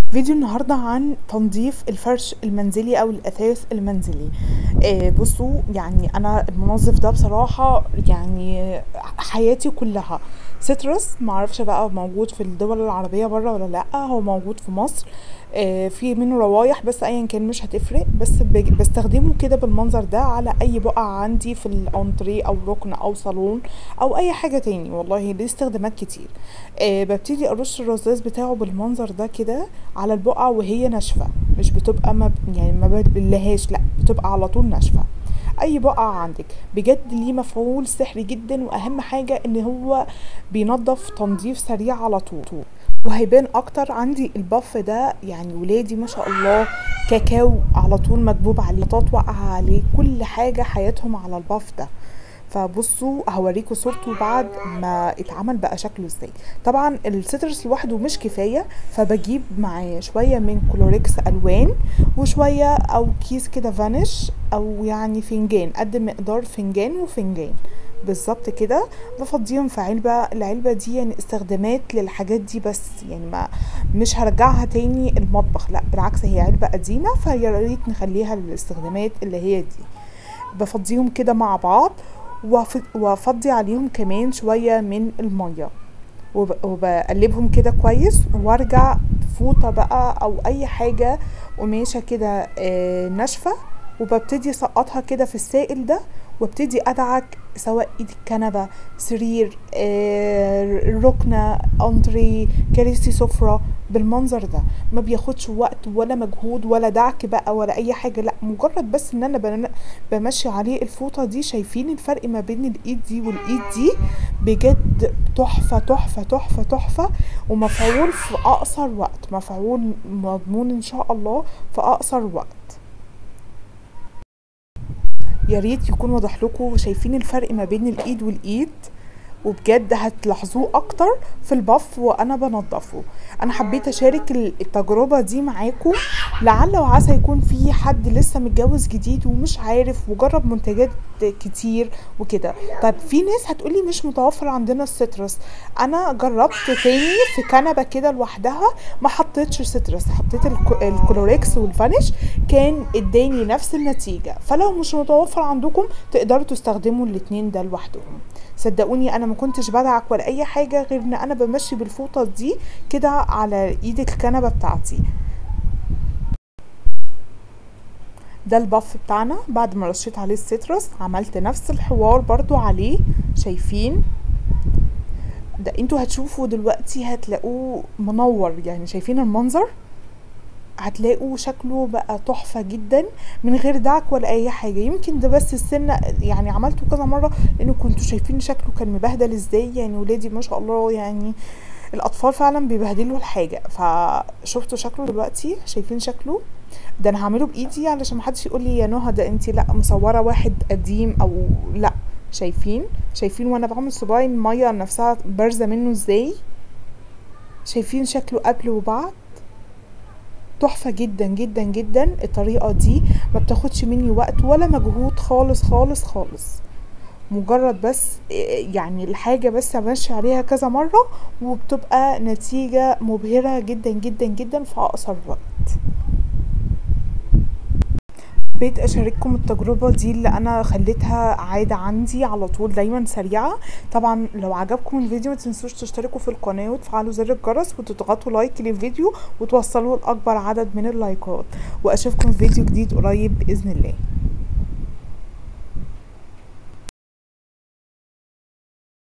فيديو النهاردة عن تنظيف الفرش المنزلي أو الأثاث المنزلي آه بصوا يعني أنا المنظف ده بصراحة يعني حياتي كلها سترس معرفش بقى موجود في الدول العربية برا ولا لأ هو موجود في مصر آه في منه روايح بس أيا كان مش هتفرق بس بج- بستخدمه كده بالمنظر ده على أي بقعة عندي في الأنتريه أو ركن أو صالون أو أي حاجة تاني والله ليه استخدامات كتير آه ببتدي أرش الرذاذ بتاعه بالمنظر ده كده على البقعة وهي ناشفة مش بتبقى ما ب- يعني ما بتبلهاش لا بتبقى على طول ناشفة اي بقعة عندك بجد ليه مفعول سحري جدا واهم حاجة ان هو بينظف تنظيف سريع على طول وهيبان اكتر عندي البف ده يعني ولادي ما شاء الله كاكاو على طول مكبوب عليه بطاط واقعة عليه كل حاجة حياتهم على البف ده فبصوا هوريكم صورته بعد ما اتعمل بقى شكله ازاي طبعا السترس لوحده مش كفايه فبجيب معاه شويه من كلوريكس الوان وشويه او كيس كده فانيش او يعني فنجان قد مقدار فنجان وفنجان بالظبط كده بفضيهم في علبة العلبة دي يعني استخدامات للحاجات دي بس يعني ما مش هرجعها تاني المطبخ لا بالعكس هي علبة قديمة فيا ريت نخليها للاستخدامات اللي هي دي بفضيهم كده مع بعض وأف- وافضي عليهم كمان شوية من المية وب- وبقلبهم كده كويس وارجع فوطة بقى او اي حاجة قماشة كده آه، ناشفة وببتدي اسقطها كده في السائل ده وابتدي ادعك سواء ايد الكنبة سرير آه، ركنة انتري كراسي سفرة بالمنظر ده ما بياخدش وقت ولا مجهود ولا دعك بقى ولا اي حاجة لا مجرد بس ان انا بن- بمشي عليه الفوطة دي شايفين الفرق ما بين الايد دي والايد دي بجد تحفة تحفة تحفة تحفة ومفعول في اقصر وقت مفعول مضمون ان شاء الله في اقصر وقت يا ريت يكون واضح لكم شايفين الفرق ما بين الايد والايد وبجد هتلاحظوه اكتر في البف وانا بنضفه انا حبيت اشارك ال- التجربه دي معاكم لعل وعسى يكون في حد لسه متجوز جديد ومش عارف وجرب منتجات كتير وكده طيب في ناس هتقولي مش متوفر عندنا السترس انا جربت تاني في كنبه كده لوحدها ما حطيتش سترس حطيت الك- الكلوريكس والفانيش كان اداني نفس النتيجه فلو مش متوفر عندكم تقدروا تستخدموا الاتنين ده لوحدهم صدقوني انا ما كنتش بدعك ولا اي حاجه غير ان انا بمشي بالفوطه دي كده على ايد الكنبه بتاعتي ده البف بتاعنا بعد ما رشيت عليه السترس عملت نفس الحوار برضو عليه شايفين ده انتوا هتشوفوا دلوقتي هتلاقوه منور يعني شايفين المنظر هتلاقوا شكله بقى تحفة جدا من غير دعك ولا اي حاجة يمكن ده بس السنة يعني عملته كذا مرة لانه كنتوا شايفين شكله كان مبهدل ازاي يعني ولادي ما شاء الله يعني الاطفال فعلا بيبهدلوا الحاجة فشفتوا شكله دلوقتي شايفين شكله ده انا هعمله بايدي علشان محدش يقول لي يا نهى ده انتي لا مصورة واحد قديم او لا شايفين شايفين وانا بعمل صباعي المية نفسها بارزة منه ازاي شايفين شكله قبل وبعد تحفة جدا جدا جدا الطريقة دي ما بتاخدش مني وقت ولا مجهود خالص خالص خالص مجرد بس إيه يعني الحاجة بس امشي عليها كذا مرة وبتبقى نتيجة مبهرة جدا جدا جدا في اقصر وقت حبيت اشارككم التجربه دي اللي انا خليتها عاده عندي على طول دايما سريعه طبعا لو عجبكم الفيديو ما تنسوش تشتركوا في القناه وتفعلوا زر الجرس وتضغطوا لايك للفيديو وتوصلوا لاكبر عدد من اللايكات واشوفكم في فيديو جديد قريب باذن الله